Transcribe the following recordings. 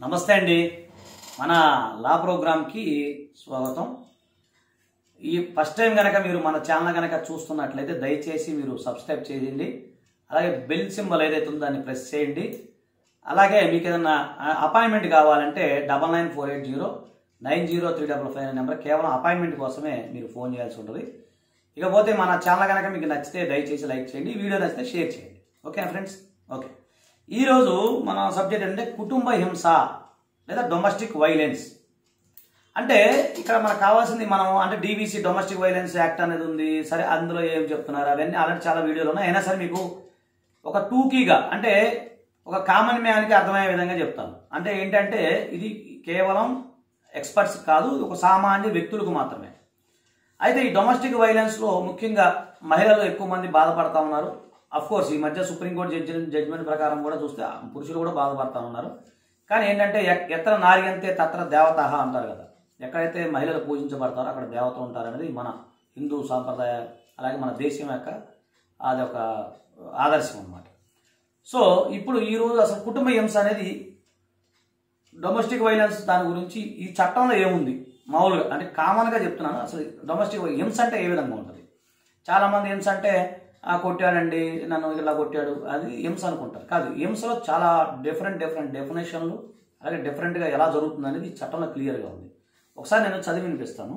నమస్తే అండి మన లా ప్రోగ్రామ్కి స్వాగతం ఈ ఫస్ట్ టైం కనుక మీరు మన ఛానల్ కనుక చూస్తున్నట్లయితే దయచేసి మీరు సబ్స్క్రైబ్ చేయండి అలాగే బెల్ సింబల్ ఏదైతే ఉందో దాన్ని ప్రెస్ చేయండి అలాగే మీకు ఏదైనా అపాయింట్మెంట్ కావాలంటే double nine four eight zero nine zero three double five number కేవలం అపాయింట్మెంట్ కోసమే మీరు ఫోన్ చేయాల్సి ఉంటుంది ఇకపోతే మన ఛానల్ కనుక మీకు నచ్చితే దయచేసి లైక్ చేయండి వీడియో నచ్చితే షేర్ చేయండి ఓకే ఫ్రెండ్స్ ఓకే ఈరోజు మన సబ్జెక్ట్ అంటే కుటుంబ హింస లేదా డొమెస్టిక్ వైలెన్స్ అంటే ఇక్కడ మనకు కావాల్సింది మనం అంటే డీబీసీ డొమెస్టిక్ వైలెన్స్ యాక్ట్ అనేది ఉంది సరే అందులో ఏం చెప్తున్నారు అవన్నీ అలాంటి చాలా వీడియోలు ఉన్నాయి అయినా సరే మీకు ఒక టూకీగా అంటే ఒక కామన్ మ్యాన్కి అర్థమయ్యే విధంగా చెప్తాను అంటే ఏంటంటే ఇది కేవలం ఎక్స్పర్ట్స్ కాదు ఒక సామాన్య వ్యక్తులకు మాత్రమే అయితే ఈ డొమెస్టిక్ వైలెన్స్ లో ముఖ్యంగా మహిళలు ఎక్కువ మంది బాధపడతా ఉన్నారు అఫ్ కోర్స్ ఈ మధ్య సుప్రీంకోర్టు జడ్జి జడ్జిమెంట్ ప్రకారం కూడా చూస్తే పురుషులు కూడా బాధపడతా ఉన్నారు కానీ ఏంటంటే ఎక్- ఎత్ర నారిగంతే తత్ర దేవత అంటారు కదా ఎక్కడైతే మహిళలు పూజించబడతారో అక్కడ దేవత ఉంటారు అనేది మన హిందూ సాంప్రదాయ అలాగే మన దేశం యొక్క అది ఒక ఆదర్శం అన్నమాట సో ఇప్పుడు ఈ రోజు అసలు కుటుంబ హింస అనేది డొమెస్టిక్ వైలెన్స్ దాని గురించి ఈ చట్టంలో ఏముంది మామూలుగా అంటే కామన్గా చెప్తున్నాను అసలు డొమెస్టిక్ హింస అంటే ఏ విధంగా ఉంటుంది చాలా మంది హింస అంటే "ఆ, కొట్టాడండి నన్ను ఇలా కొట్టాడు అది హింస అనుకుంటారు కాదు హింసలో చాలా డిఫరెంట్ డిఫరెంట్ డెఫినేషన్లు అలాగే డిఫరెంట్గా ఎలా జరుగుతుంది అనేది ఈ చట్టంలో క్లియర్గా ఉంది ఒకసారి నేను చదివి వినిపిస్తాను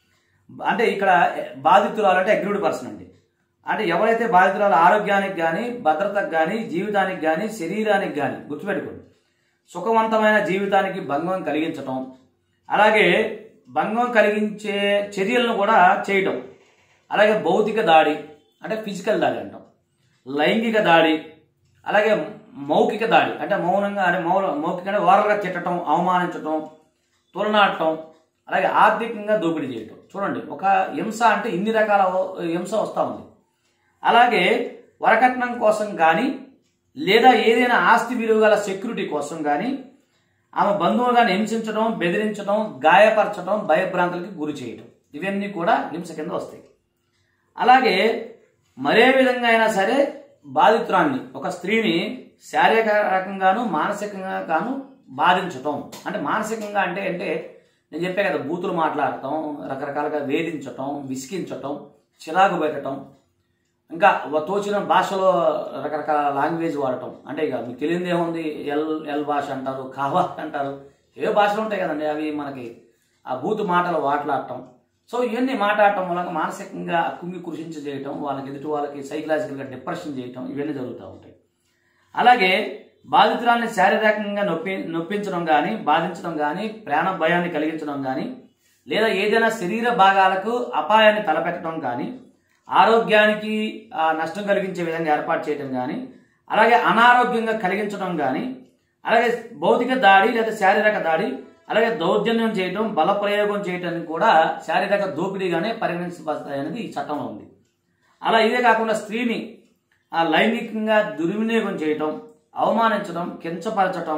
అంటే ఇక్కడ బాధితురాలు అంటే అగ్రీడ్ పర్సన్ అండి అంటే ఎవరైతే బాధితురాలు ఆరోగ్యానికి కానీ భద్రతకు కానీ జీవితానికి కానీ శరీరానికి కానీ గుర్తుపెట్టుకోండి సుఖవంతమైన జీవితానికి భంగం కలిగించటం అలాగే భంగం కలిగించే చర్యలను కూడా చేయటం అలాగే భౌతిక దాడి అంటే ఫిజికల్ దాడి అంటాం లైంగిక దాడి అలాగే మౌఖిక దాడి అంటే మౌనంగా అంటే మౌన మౌఖిక అంటే ఓరల్గా తిట్టడం అవమానించటం తొలనాడటం అలాగే ఆర్థికంగా దోపిడీ చేయటం చూడండి ఒక హింస అంటే ఇన్ని రకాల హింస వస్తూ ఉంది అలాగే వరకట్నం కోసం కానీ లేదా ఏదైనా ఆస్తి విలువ గల సెక్యూరిటీ కోసం కానీ ఆమె బంధువులను హింసించడం బెదిరించడం గాయపరచడం భయభ్రాంతులకి గురి చేయటం ఇవన్నీ కూడా హింస కింద వస్తాయి అలాగే మరే విధంగా అయినా సరే బాధితురాన్ని ఒక స్త్రీని శారీరకంగాను మానసికంగా గాను బాధించటం అంటే మానసికంగా అంటే అంటే నేను చెప్పే కదా బూతులు మాట్లాడటం రకరకాలుగా వేధించటం విసిగించటం చిరాకు పెట్టడం ఇంకా వ- తోచిన భాషలో రకరకాల లాంగ్వేజ్ వాడటం అంటే ఇక మీకు తెలియదు ఏముంది ఎల్ ఎల్ భాష అంటారు కావా అంటారు ఏ భాషలు ఉంటాయి కదండి అవి మనకి ఆ బూతు మాటలు మాట్లాడటం సో ఇవన్నీ మాట్లాడటం వల్ల మానసికంగా కుంగి కృషించి చేయటం వాళ్ళకి ఎదుటి వాళ్ళకి సైకలాజికల్గా డిప్రెషన్ చేయటం ఇవన్నీ జరుగుతూ ఉంటాయి అలాగే బాధితురాల్ని శారీరకంగా నొప్పి నొప్పించడం కానీ బాధించడం కానీ ప్రాణ భయాన్ని కలిగించడం కానీ లేదా ఏదైనా శరీర భాగాలకు అపాయాన్ని తలపెట్టడం కానీ ఆరోగ్యానికి ఆ, నష్టం కలిగించే విధంగా ఏర్పాటు చేయడం కానీ అలాగే అనారోగ్యంగా కలిగించడం కానీ అలాగే భౌతిక దాడి లేదా శారీరక దాడి అలాగే దౌర్జన్యం చేయడం బల ప్రయోగం చేయడం కూడా శారీరక దోపిడీగానే పరిగణించబడతాయి అనేది ఈ చట్టంలో ఉంది అలా ఇదే కాకుండా స్త్రీని ఆ లైంగికంగా దుర్వినియోగం చేయటం అవమానించడం కించపరచటం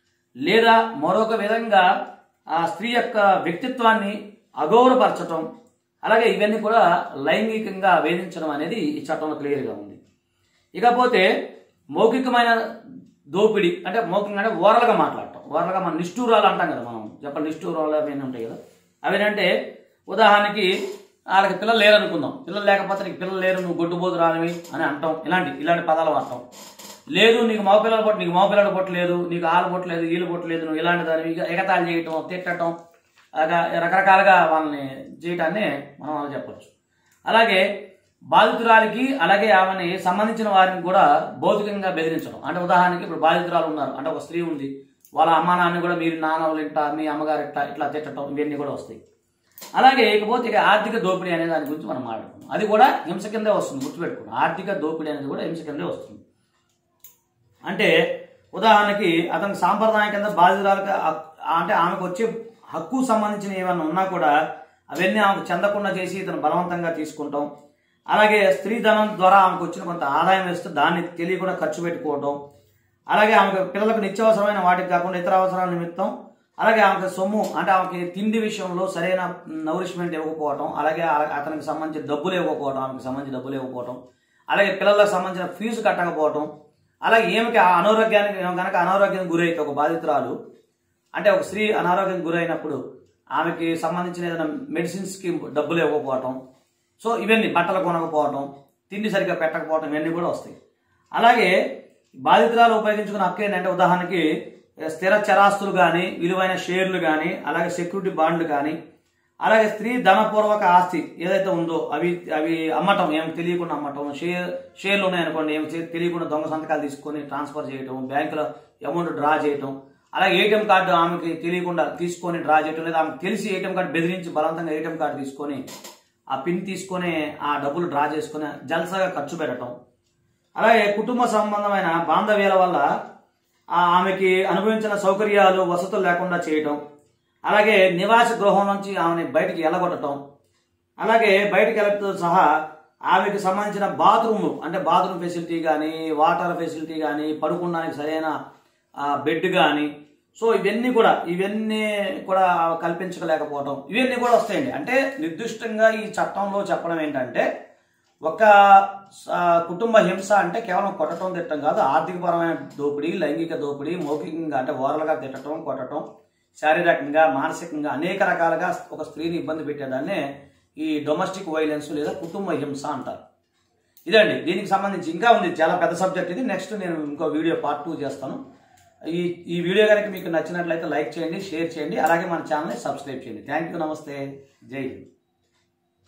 లేదా మరొక విధంగా ఆ స్త్రీ యొక్క వ్యక్తిత్వాన్ని అగౌరవపరచటం అలాగే ఇవన్నీ కూడా లైంగికంగా వేధించడం అనేది ఈ చట్టంలో క్లియర్గా ఉంది ఇకపోతే మౌఖికమైన దోపిడీ అంటే మౌఖికంగా అంటే ఓరల్గా మాట్లాడటం ఓరల్గా మనం నిష్ఠూరాలు అంటాం కదా మనం చెప్పండి నిష్ఠూరాలు అవన్నీ ఉంటాయి కదా అవేంటంటే ఉదాహరణకి వాళ్ళకి పిల్లలు లేరు అనుకుందాం పిల్లలు లేకపోతే నీకు పిల్లలు లేరు నువ్వు గొడ్డుబోదు రానివి అని అంటాం ఇలాంటి ఇలాంటి పదాలు వాడటం లేదు నీకు మగ పిల్లలు పొట్టు నీకు మగ పిల్లలు పొట్టలేదు నీకు ఆలు పొట్టలేదు వీలు పొట్టలేదు నువ్వు ఇలాంటి దాన్ని ఇక ఎగతాళి చేయటం తిట్టడం అలాగా రకరకాలుగా వాళ్ళని చేయటాన్ని మనం అలా చెప్పొచ్చు అలాగే బాధితురాలికి అలాగే ఆమెని సంబంధించిన వారిని కూడా భౌతికంగా బెదిరించడం అంటే ఉదాహరణకి ఇప్పుడు బాధితురాలు ఉన్నారు అంటే ఒక స్త్రీ ఉంది వాళ్ళ అమ్మా నాన్న కూడా మీరు నాన్న వాళ్ళు ఇంట మీ అమ్మగారు ఇట్లా ఇట్లా తిట్టడం ఇవన్నీ కూడా వస్తాయి అలాగే ఇకపోతే ఇక ఆర్థిక దోపిడీ అనే దాని గురించి మనం మాట్లాడుకున్నాం అది కూడా హింస కిందే వస్తుంది గుర్తుపెట్టుకోండి ఆర్థిక దోపిడీ అనేది కూడా హింస కిందే వస్తుంది అంటే ఉదాహరణకి అతనికి సాంప్రదాయం కింద బాధితురాలకు హక్- అంటే ఆమెకు వచ్చే హక్కు సంబంధించిన ఏమన్నా ఉన్నా కూడా అవన్నీ ఆమెకు చెందకుండా చేసి ఇతను బలవంతంగా తీసుకుంటాం అలాగే స్త్రీ ధనం ద్వారా ఆమెకు వచ్చిన కొంత ఆదాయం వేస్తే దాన్ని తెలియకుండా ఖర్చు పెట్టుకోవడం అలాగే ఆమెకు పిల్లలకు నిత్యావసరమైన వాటికి కాకుండా ఇతర అవసరాల నిమిత్తం అలాగే ఆమెకు సొమ్ము అంటే ఆమెకి తిండి విషయంలో సరైన నౌరిష్మెంట్ ఇవ్వకపోవడం అలాగే ఆ- అతనికి సంబంధించిన డబ్బులు ఇవ్వకపోవడం ఆమెకు సంబంధించిన డబ్బులు ఇవ్వకపోవడం అలాగే పిల్లలకు సంబంధించిన ఫీజు కట్టకపోవడం అలాగే ఈమెకి ఆ అనారోగ్యానికి కనుక అనారోగ్యానికి గురైతే ఒక బాధితురాలు అంటే ఒక స్త్రీ అనారోగ్యం గురైనప్పుడు ఆమెకి సంబంధించిన ఏదైనా మెడిసిన్స్కి డబ్బులు ఇవ్వకపోవటం సో ఇవన్నీ బట్టలు కొనకపోవటం తిండి సరిగ్గా పెట్టకపోవటం ఇవన్నీ కూడా వస్తాయి అలాగే బాధితురాలు ఉపయోగించుకున్న హక్కు ఏంటంటే ఉదాహరణకి స్థిర చరాస్తులు కానీ విలువైన షేర్లు కానీ అలాగే సెక్యూరిటీ బాండ్లు కానీ అలాగే స్త్రీ ధనపూర్వక ఆస్తి ఏదైతే ఉందో అవి అవి అమ్మటం ఏం తెలియకుండా అమ్మటం షేర్ షేర్లు ఉన్నాయనుకోండి ఏం చే- తెలియకుండా దొంగ సంతకాలు తీసుకొని ట్రాన్స్ఫర్ చేయటం బ్యాంకులో అమౌంట్ డ్రా చేయటం అలాగే ఏటీఎం కార్డు ఆమెకి తెలియకుండా తీసుకొని డ్రా చేయటం లేదా ఆమెకు తెలిసి ఏటీఎం కార్డు బెదిరించి బలవంతంగా ఏటీఎం కార్డు తీసుకొని ఆ పిన్ తీసుకొని ఆ డబ్బులు డ్రా చేసుకొని జల్సాగా ఖర్చు పెట్టడం అలాగే కుటుంబ సంబంధమైన బాంధవ్యాల వల్ల ఆ ఆమెకి అనుభవించిన సౌకర్యాలు వసతులు లేకుండా చేయటం అలాగే నివాస గృహం నుంచి ఆమెని బయటికి ఎలగొట్టడం అలాగే బయటికి వెళ్ళడంతో సహా ఆమెకి సంబంధించిన బాత్రూమ్ అంటే బాత్రూమ్ ఫెసిలిటీ కానీ వాటర్ ఫెసిలిటీ కానీ పడుకోవడానికి సరైన ఆ, బెడ్ కానీ సో ఇవన్నీ కూడా ఇవన్నీ కూడా కల్పించలేకపోవడం ఇవన్నీ కూడా వస్తాయండి అంటే నిర్దిష్టంగా ఈ చట్టంలో చెప్పడం ఏంటంటే ఒక స- కుటుంబ హింస అంటే కేవలం కొట్టడం తిట్టడం కాదు ఆర్థికపరమైన దోపిడీ లైంగిక దోపిడీ మౌఖికంగా అంటే ఓరలుగా తిట్టడం కొట్టడం శారీరకంగా మానసికంగా అనేక రకాలుగా ఒక స్త్రీని ఇబ్బంది పెట్టేదాన్నే ఈ డొమెస్టిక్ వైలెన్స్ లేదా కుటుంబ హింస అంటారు ఇదండి దీనికి సంబంధించి ఇంకా ఉంది చాలా పెద్ద సబ్జెక్ట్ ఇది నెక్స్ట్ నేను ఇంకో వీడియో పార్ట్ టూ చేస్తాను ఈ ఈ వీడియో కనుక మీకు నచ్చినట్లయితే లైక్ చేయండి షేర్ చేయండి అలాగే మన ఛానల్ని సబ్స్క్రైబ్ చేయండి థ్యాంక్ యూ నమస్తే జై హింద్